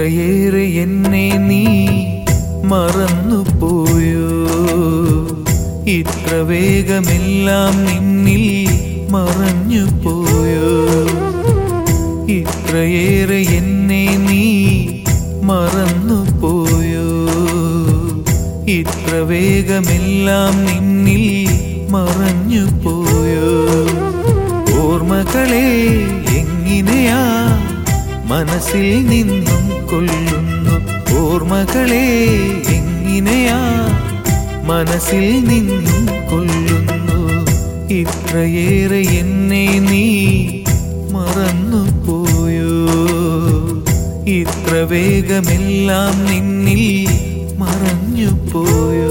ഇത്രയേറെ എന്നെ നീ മറന്നുപോയോ ഇത്ര വേഗമെല്ലാം നിന്നിൽ മറഞ്ഞു പോയോ ഇത്രയേറെ എന്നെ നീ മറന്നുപോയോ ഇത്ര വേഗമെല്ലാം നിന്നിൽ മറഞ്ഞു പോയോ ഓർമ്മകളെ എങ്ങനെയാ മനസ്സിൽ നിന്നും കൊല്ലുന്നു ഓർമ്മകളെ എങ്ങനെയാ മനസ്സിൽ നിന്നും കൊല്ലുന്നു ഇത്രയേറെ എന്നെ നീ മറന്നുപോയോ ഇത്ര വേഗമെല്ലാം നിന്നിൽ മറഞ്ഞു പോയോ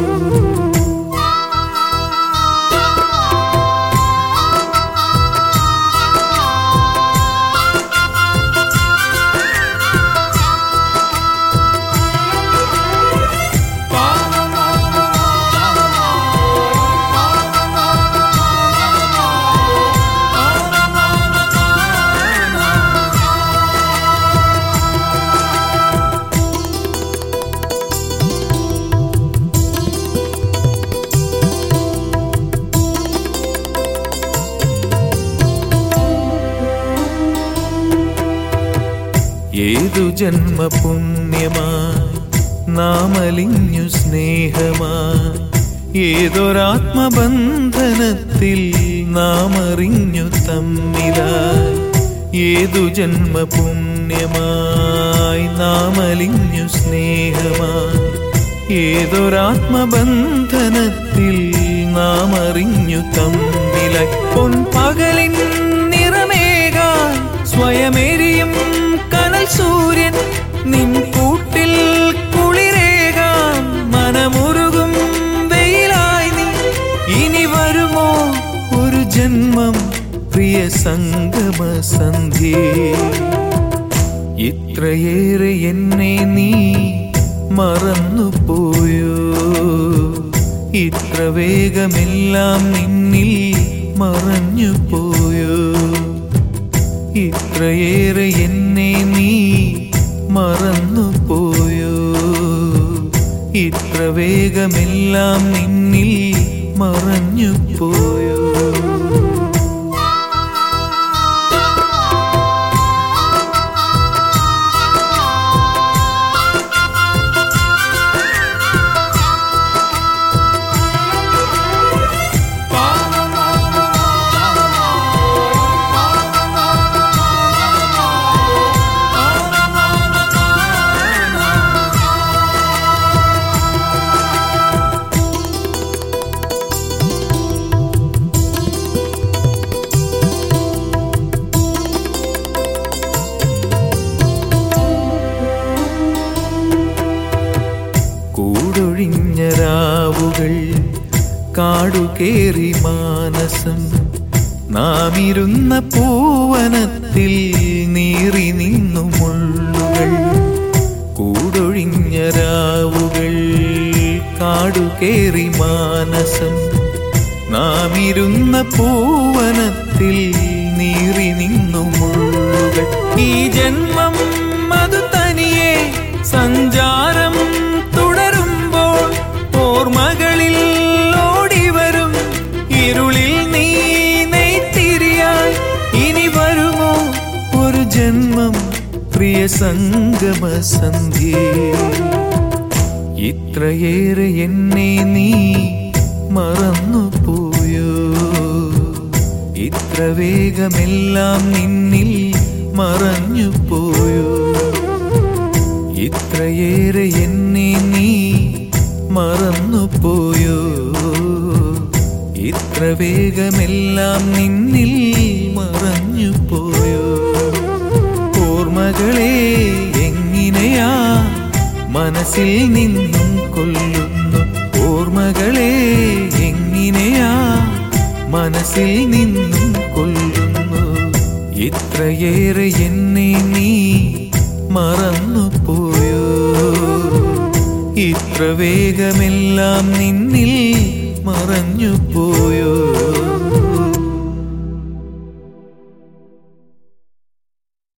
ഏതു ജന്മപുണ്യമായി നാമലിഞ്ഞു സ്നേഹമായി ഏതൊരാത്മബന്ധനത്തിൽ നാം അറിഞ്ഞു തമ്മിലായി ഏതു ജന്മപുണ്യമായി നാമലിഞ്ഞു സ്നേഹമായി ഏതൊരാത്മബന്ധനത്തിൽ നാം അറിഞ്ഞു തമ്മിലായി പൊൻപകലിൻ നിറമേകാൻ സ്വയമെരിയും കനൽ സൂര്യൻ നിൻ കൂട്ടിൽ കുളിരേകാൻ മനമുരുകും വെയിലായി നീ ഇനി വരുമോ ഒരു ജന്മം പ്രിയ സംഗമ സന്ധ്യേ ഇത്രയേറെ എന്നെ നീ മറന്നുപോയോ ഇത്ര വേഗമെല്ലാം നിന്നിൽ മറഞ്ഞു പോയോ ഇത്രയേറെ എന്നെ നീ മറന്നുപോയോ ഇത്ര വേഗമെല്ലാം നിന്നിൽ മറഞ്ഞു പോയോ കൂടൊഴിഞ്ഞ രാവുകൾ കാടുകേറി മാനസം നാം ഇരുന്ന പൂവനത്തിൽ നീറി നിന്നു മുള്ളുകൾ കൂടൊഴിഞ്ഞ രാവുകൾ കാടുകേറി മാനസം നാം ഇരുന്ന പൂവനത്തിൽ നീറി നിന്നു മുള്ളുകൾ ഈ ജന്മം അത് തനിയെ സഞ്ചാരം തുടരുമ്പോൾ ഓർമ്മകളിൽ ഓടിവരും ഇരുളിൽ നീ നെയ്ത്തിരിയായി ഇനി വരുമോ ഒരു ജന്മം പ്രിയ സംഗമ സന്ധ്യേ ഇത്രയേറെ എന്നെ നീ മറന്നുപോയോ ഇത്ര വേഗമെല്ലാം നിന്നിൽ മറഞ്ഞു പോയോ ഇത്രയേറെ എന്നെ നീ മറന്നുപോയോ ഇത്ര വേഗമെല്ലാം നിന്നിൽ മറഞ്ഞു പോയോ ഓർമ്മകളെ എങ്ങനെയാ മനസ്സിൽ നിന്നും കൊല്ലുന്നു ഓർമ്മകളെ എങ്ങനെയാ മനസ്സിൽ നിന്നും കൊല്ലുന്നു ഇത്രയേറെ എന്നെ നീ മറന്നുപോയോ ഇത്ര വേഗമെല്ലാം നിന്നിൽ മറഞ്ഞു പോയോ